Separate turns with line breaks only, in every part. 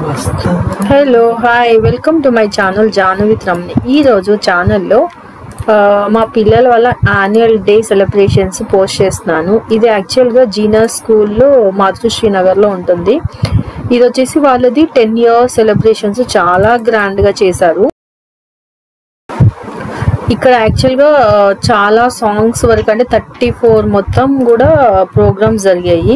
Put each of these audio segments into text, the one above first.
hello hi welcome to my channel Janu with Ramni ఈరోజు ఛానల్లో ఆ, మా పిల్లల వల్ల యాన్యువల్ డే సెలబ్రేషన్స్ పోస్ట్ చేస్తున్నాను ఇది యాక్చువల్గా జీనస్ స్కూల్లో మాతృశ్రీ నగర్లో ఉంటుంది ఇది వచ్చేసి వాళ్ళది టెన్ ఇయర్స్ సెలబ్రేషన్స్ చాలా గ్రాండ్గా చేశారు ఇక్కడ యాక్చువల్గా ఆ, చాలా సాంగ్స్ వరకు అంటే థర్టీ ఫోర్ మొత్తం కూడా ప్రోగ్రామ్స్ జరిగాయి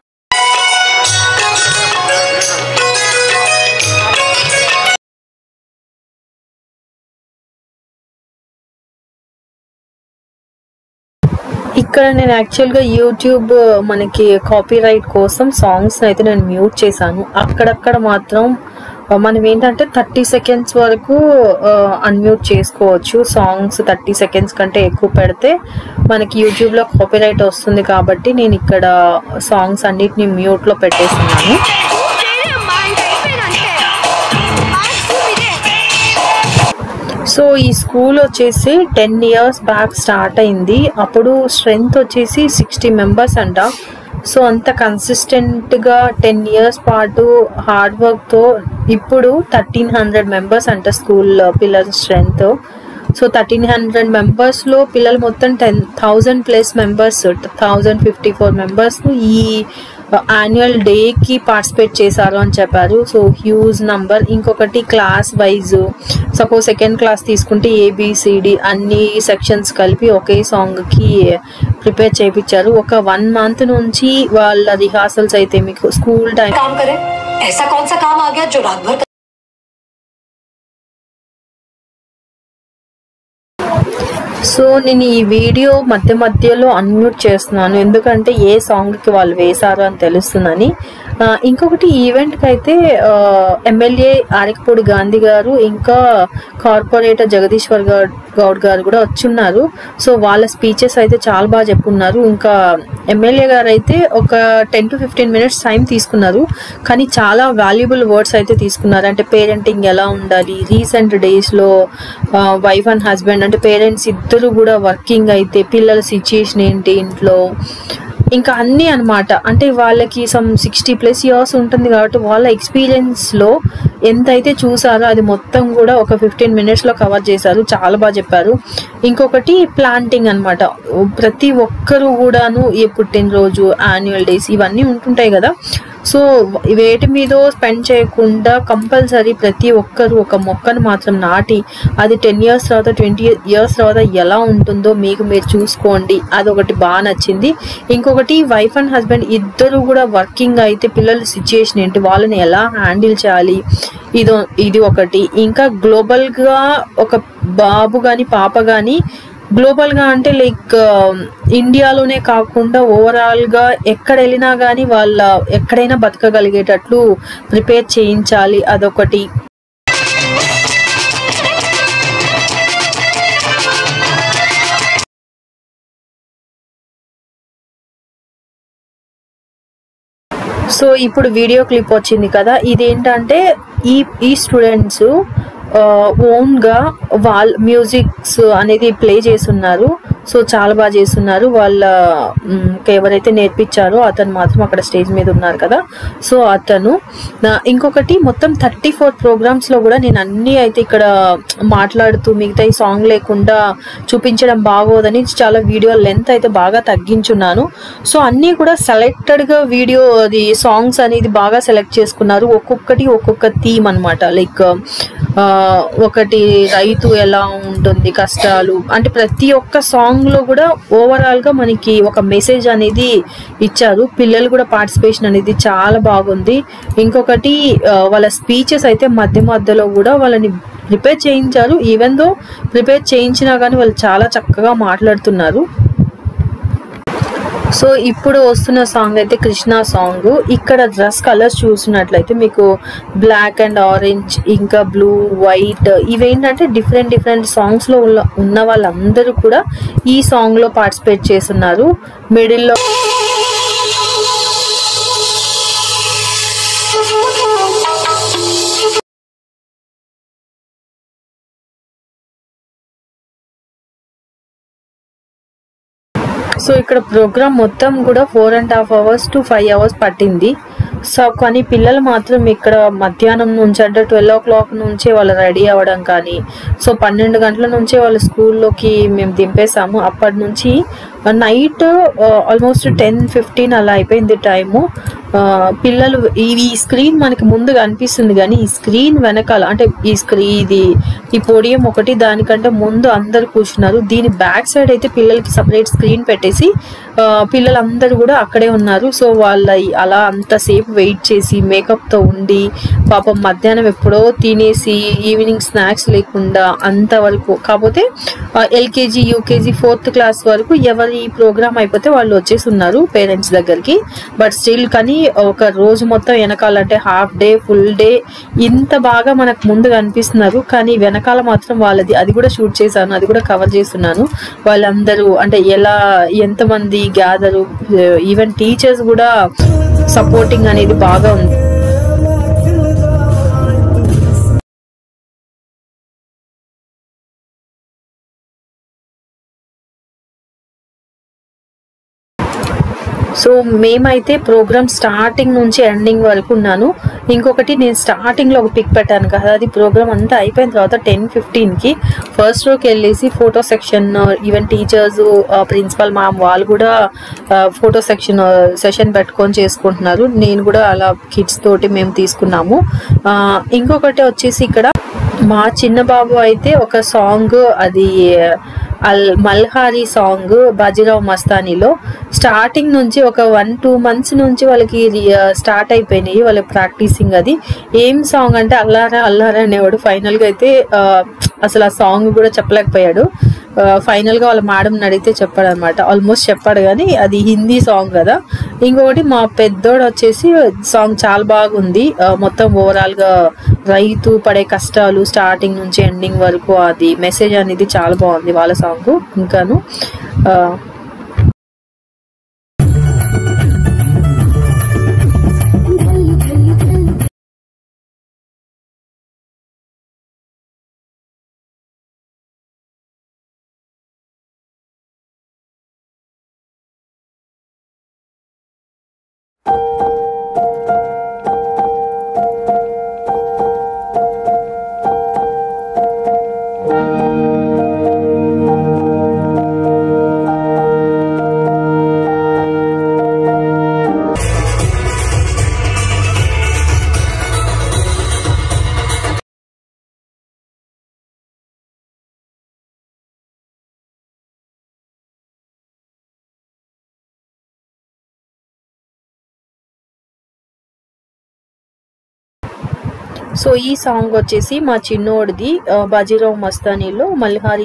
ఇక్కడ నేను యాక్చువల్గా యూట్యూబ్ మనకి కాపీ రైట్ కోసం సాంగ్స్ అయితే నేను మ్యూట్ చేశాను అక్కడక్కడ మాత్రం ఆ, మనం ఏంటంటే థర్టీ సెకండ్స్ వరకు అన్మ్యూట్ చేసుకోవచ్చు సాంగ్స్ థర్టీ సెకండ్స్ కంటే ఎక్కువ పెడితే మనకి యూట్యూబ్లో కాపీ రైట్ వస్తుంది కాబట్టి నేను ఇక్కడ సాంగ్స్ అన్నిటిని మ్యూట్లో పెట్టేస్తున్నాను
చేరే మైండ్ అయిపోయినంటే ఆస్తి మీదే
సో ఈ స్కూల్ వచ్చేసి టెన్ ఇయర్స్ బ్యాక్ స్టార్ట్ అయింది అప్పుడు స్ట్రెంగ్త్ వచ్చేసి సిక్స్టీ మెంబర్స్ అంట సో అంత కన్సిస్టెంట్గా టెన్ ఇయర్స్ పాటు హార్డ్ వర్క్తో ఇప్పుడు థర్టీన్ హండ్రెడ్ మెంబర్స్ అంట స్కూల్ పిల్లల స్ట్రెంగ్త్ సో థర్టీన్ హండ్రెడ్ మెంబర్స్లో పిల్లలు మొత్తం ten thousand plus members thousand fifty four members ఈ యాన్యువల్ డేకి పార్టిసిపేట్ చేశారు అని చెప్పారు సో హ్యూజ్ నంబర్ ఇంకొకటి class wise suppose second class తీసుకుంటే ఏబిసిడి అన్ని సెక్షన్స్ కలిపి ఒకే సాంగ్కి ప్రిపేర్ చేయించారు ఒక వన్ మంత్ నుంచి వాళ్ళ రిహార్సల్స్ అయితే మీకు స్కూల్ టైం
काम करें ऐसा कौन सा काम आ गया जो रात भर
సో నేను ఈ వీడియో మధ్య మధ్యలో అన్మ్యూట్ చేస్తున్నాను ఎందుకంటే ఏ సాంగ్కి వాళ్ళు వేశారు అని తెలుస్తుందని ఆ, ఇంకొకటి ఈవెంట్కి అయితే ఎమ్మెల్యే ఆరికపూడి గాంధీ గారు ఇంకా కార్పొరేటర్ జగదీశ్వర్ గౌడ్ గౌడ్ గారు కూడా వచ్చున్నారు సో వాళ్ళ స్పీచెస్ అయితే చాలా బాగా చెప్పున్నారు ఇంకా ఎమ్మెల్యే గారు అయితే ఒక ten to fifteen minutes time తీసుకున్నారు కానీ చాలా వాల్యుబుల్ వర్డ్స్ అయితే తీసుకున్నారు అంటే పేరెంటింగ్ ఎలా ఉండాలి రీసెంట్ డేస్లో వైఫ్ అండ్ హస్బెండ్ అంటే పేరెంట్స్ ఇద్దరు కూడా వర్కింగ్ అయితే పిల్లల సిచ్యుయేషన్ ఏంటి ఇంట్లో ఇంకా అన్నీ అన్నమాట అంటే వాళ్ళకి సమ్ సిక్స్టీ ప్లస్ ఇయర్స్ ఉంటుంది కాబట్టి వాళ్ళ ఎక్స్పీరియన్స్లో ఎంతైతే చూసారో అది మొత్తం కూడా ఒక ఫిఫ్టీన్ మినిట్స్లో కవర్ చేశారు చాలా బాగా చెప్పారు ఇంకొకటి ప్లాంటింగ్ అన్నమాట ప్రతి ఒక్కరు కూడాను ఏ పుట్టినరోజు యాన్యువల్ డేస్ ఇవన్నీ ఉంటుంటాయి కదా సో వేటి మీద స్పెండ్ చేయకుండా కంపల్సరీ ప్రతి ఒక్కరు ఒక మొక్కను మాత్రం నాటి అది టెన్ ఇయర్స్ తర్వాత ట్వంటీ ఇయర్స్ తర్వాత ఎలా ఉంటుందో మీకు మీరు చూసుకోండి అదొకటి బాగా నచ్చింది ఇంకొకటి వైఫ్ అండ్ హస్బెండ్ ఇద్దరు కూడా వర్కింగ్ అయితే పిల్లల సిచ్యుయేషన్ ఏంటి వాళ్ళని ఎలా హ్యాండిల్ చేయాలి ఇది ఇది ఒకటి ఇంకా గ్లోబల్గా ఒక బాబు కానీ పాప కానీ గ్లోబల్గా అంటే లైక్ ఇండియాలోనే కాకుండా ఓవరాల్గా ఎక్కడ వెళ్ళినా కానీ వాళ్ళ ఎక్కడైనా బతకగలిగేటట్లు ప్రిపేర్ చేయించాలి అదొకటి సో ఇప్పుడు వీడియో క్లిప్ వచ్చింది కదా ఇదేంటంటే ఈ ఈ స్టూడెంట్స్ ఓన్గా వాళ్ళ మ్యూజిక్స్ అనేది ప్లే చేస్తున్నారు సో చాలా బాగా చేస్తున్నారు వాళ్ళ మ్, ఎవరైతే నేర్పించారో అతను మాత్రం అక్కడ స్టేజ్ మీద ఉన్నారు కదా సో అతను నా- ఇంకొకటి మొత్తం థర్టీ ఫోర్ ప్రోగ్రామ్స్లో కూడా నేను అన్నీ అయితే ఇక్కడ మాట్లాడుతూ మిగతా ఈ సాంగ్ లేకుండా చూపించడం బాగోదని చాలా వీడియో లెంత్ అయితే బాగా తగ్గించున్నాను సో అన్నీ కూడా సెలెక్టెడ్గా వీడియో అది సాంగ్స్ అనేది బాగా సెలెక్ట్ చేసుకున్నారు ఒక్కొక్కటి ఒక్కొక్క థీమ్ అనమాట లైక్ ఒకటి రైతు ఎలా ఉంటుంది కష్టాలు అంటే ప్రతి ఒక్క సాంగ్లో కూడా ఓవరాల్గా మనకి ఒక మెసేజ్ అనేది ఇచ్చారు పిల్లలు కూడా పార్టిసిపేషన్ అనేది చాలా బాగుంది ఇంకొకటి ఆ, వాళ్ళ స్పీచెస్ అయితే మధ్య మధ్యలో కూడా వాళ్ళని ప్రిపేర్ చేయించారు ఈవెన్ దో ప్రిపేర్ చేయించినా కానీ వాళ్ళు చాలా చక్కగా మాట్లాడుతున్నారు సో ఇప్పుడు వస్తున్న సాంగ్ అయితే కృష్ణ సాంగ్ ఇక్కడ డ్రెస్ కలర్స్ చూసినట్లయితే మీకు బ్లాక్ అండ్ ఆరెంజ్ ఇంకా బ్లూ వైట్ ఇవేంటంటే డిఫరెంట్ డిఫరెంట్ సాంగ్స్ లో ఉన్న ఉన్న వాళ్ళందరూ కూడా ఈ సాంగ్ లో పార్టిసిపేట్ చేస్తున్నారు మిడిల్లో సో ఇక్కడ ప్రోగ్రామ్ మొత్తం కూడా four and half hours to five hours పట్టింది సో కానీ పిల్లలు మాత్రం ఇక్కడ మధ్యాహ్నం నుంచి అంటే ట్వెల్వ్ ఓ క్లాక్ నుంచే వాళ్ళు రెడీ అవ్వడం కానీ సో పన్నెండు గంటల నుంచే వాళ్ళు స్కూల్లోకి మేము దింపేసాము అప్పటి నుంచి నైట్ ఆల్మోస్ట్ టెన్ ఫిఫ్టీన్ అలా అయిపోయింది టైము పిల్లలు ఈ ఈ స్క్రీన్ మనకి ముందు కనిపిస్తుంది కానీ ఈ స్క్రీన్ వెనకాల అంటే ఈ స్క్రీన్ ఇది ఈ పోడియం ఒకటి దానికంటే ముందు అందరు కూర్చున్నారు దీని బ్యాక్ సైడ్ అయితే పిల్లలకి సపరేట్ స్క్రీన్ పెట్టేసి ఆ, పిల్లలందరూ కూడా అక్కడే ఉన్నారు సో వాళ్ళ ఈ- అలా అంతసేపు వెయిట్ చేసి makeup తో ఉండి పాపం మధ్యాహ్నం ఎప్పుడో తినేసి ఈవినింగ్ స్నాక్స్ లేకుండా అంతవరకు కాకపోతే ఎల్కేజీ యూకేజీ ఫోర్త్ క్లాస్ వరకు ఎవరి ప్రోగ్రామ్ అయిపోతే వాళ్ళు వచ్చేసి ఉన్నారు పేరెంట్స్ దగ్గరికి బట్ స్టిల్ కానీ ఒక రోజు మొత్తం వెనకాలంటే హాఫ్ డే ఫుల్ డే ఇంత బాగా మనకు ముందు కనిపిస్తున్నారు కానీ వెనకాల మాత్రం వాళ్ళది అది కూడా షూట్ చేశాను అది కూడా కవర్ చేస్తున్నాను వాళ్ళందరూ అంటే ఎలా ఎంతమంది గ్యాదరు ఈవెన్ టీచర్స్ కూడా సపోర్టింగ్ అనేది బాగా ఉంది సో మేమైతే ప్రోగ్రామ్ స్టార్టింగ్ నుంచి ఎండింగ్ వరకు ఉన్నాను ఇంకొకటి నేను స్టార్టింగ్ లో ఒక పిక్ పెట్టాను కదా అది ప్రోగ్రామ్ అంతా అయిపోయిన తర్వాత టెన్ ఫిఫ్టీన్ కి ఫస్ట్ రోకి వెళ్ళేసి photo section even teachers principal ma'am వాళ్ళు కూడా ఫోటో సెక్షన్ సెషన్ పెట్టుకొని చేసుకుంటున్నారు నేను కూడా అలా కిడ్స్ తోటి మేము తీసుకున్నాము ఆ, ఇంకొకటి వచ్చేసి ఇక్కడ మా చిన్న బాబు అయితే ఒక సాంగ్ అది అల్ మల్హారీ సాంగ్ బాజీరావు మస్తానీలో స్టార్టింగ్ నుంచి ఒక వన్ టూ మంత్స్ నుంచి వాళ్ళకి స్టార్ట్ అయిపోయినాయి వాళ్ళ ప్రాక్టీసింగ్ అది ఏం సాంగ్ అంటే అల్లారా అల్లారా అనేవాడు ఫైనల్గా అయితే ఆ, అసలు ఆ సాంగ్ కూడా చెప్పలేకపోయాడు ఆ, final గా వాళ్ళ మేడం అడిగితే చెప్పాడు అనమాట ఆల్మోస్ట్ చెప్పాడు కానీ అది హిందీ సాంగ్ కదా ఇంకొకటి మా పెద్దోడు వచ్చేసి సాంగ్ చాలా బాగుంది ఆ, మొత్తం ఓవరాల్ గా రైతు పడే కష్టాలు స్టార్టింగ్ నుంచి ఎండింగ్ వరకు అది మెసేజ్ అనేది చాలా బాగుంది వాళ్ళ సాంగ్ ఇంకాను ఆ, సో ఈ సాంగ్ వచ్చేసి మా చిన్నోడిది ఆ, బాజీరావు మస్తానీలో మల్హారి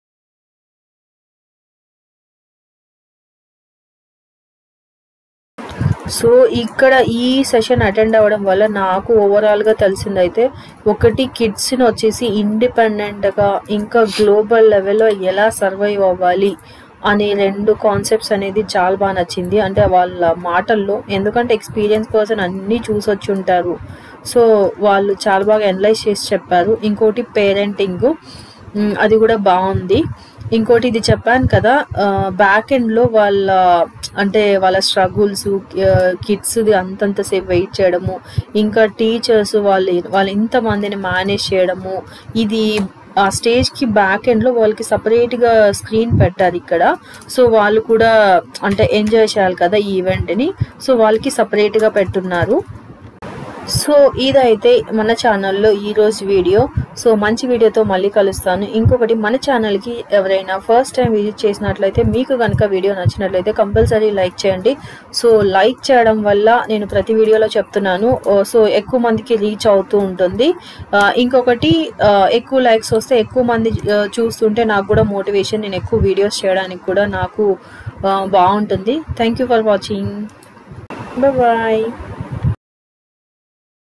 సో ఇక్కడ ఈ సెషన్ అటెండ్ అవ్వడం వల్ల నాకు ఓవరాల్ గా తెలిసిందైతే ఒకటి కిడ్స్ ని వచ్చేసి ఇండిపెండెంట్ గా ఇంకా గ్లోబల్ లెవెల్లో ఎలా సర్వైవ్ అవ్వాలి అనే రెండు కాన్సెప్ట్స్ అనేది చాలా బాగా నచ్చింది అంటే వాళ్ళ మాటల్లో ఎందుకంటే ఎక్స్పీరియన్స్ పర్సన్ అన్నీ చూసి వచ్చి ఉంటారు సో వాళ్ళు చాలా బాగా అనలైజ్ చేసి చెప్పారు ఇంకోటి పేరెంటింగ్ అది కూడా బాగుంది ఇంకోటి ఇది చెప్పాను కదా బ్యాక్ ఎండ్ లో వాళ్ళ అంటే వాళ్ళ స్ట్రగుల్స్ కిడ్స్ అంతంతసేపు వెయిట్ చేయడము ఇంకా టీచర్స్ వాళ్ళు వాళ్ళు ఇంతమందిని మేనేజ్ చేయడము ఇది ఆ స్టేజ్ కి బ్యాక్ ఎండ్ లో వాళ్ళకి సపరేట్ గా స్క్రీన్ పెట్టారు ఇక్కడ సో వాళ్ళు కూడా అంటే ఎంజాయ్ చేయాలి కదా ఈ ఈవెంట్ ని సో వాళ్ళకి సపరేట్ గా పెట్టున్నారు సో ఇదైతే మన ఛానల్లో ఈ రోజు వీడియో సో మంచి వీడియోతో మళ్ళీ కలుస్తాను ఇంకొకటి మన ఛానల్కి ఎవరైనా ఫస్ట్ టైం విజిట్ చేసినట్లయితే మీకు కనుక వీడియో నచ్చినట్లయితే కంపల్సరీ లైక్ చేయండి సో లైక్ చేయడం వల్ల నేను ప్రతి వీడియోలో చెప్తున్నాను ఓ, సో ఎక్కువ మందికి రీచ్ అవుతూ ఉంటుంది ఆ, ఇంకొకటి ఆ, ఎక్కువ లైక్స్ వస్తే ఎక్కువ మంది ఆ, చూస్తుంటే నాకు కూడా మోటివేషన్ నేను ఎక్కువ వీడియోస్ చేయడానికి కూడా నాకు ఆ, బాగుంటుంది thank you for watching bye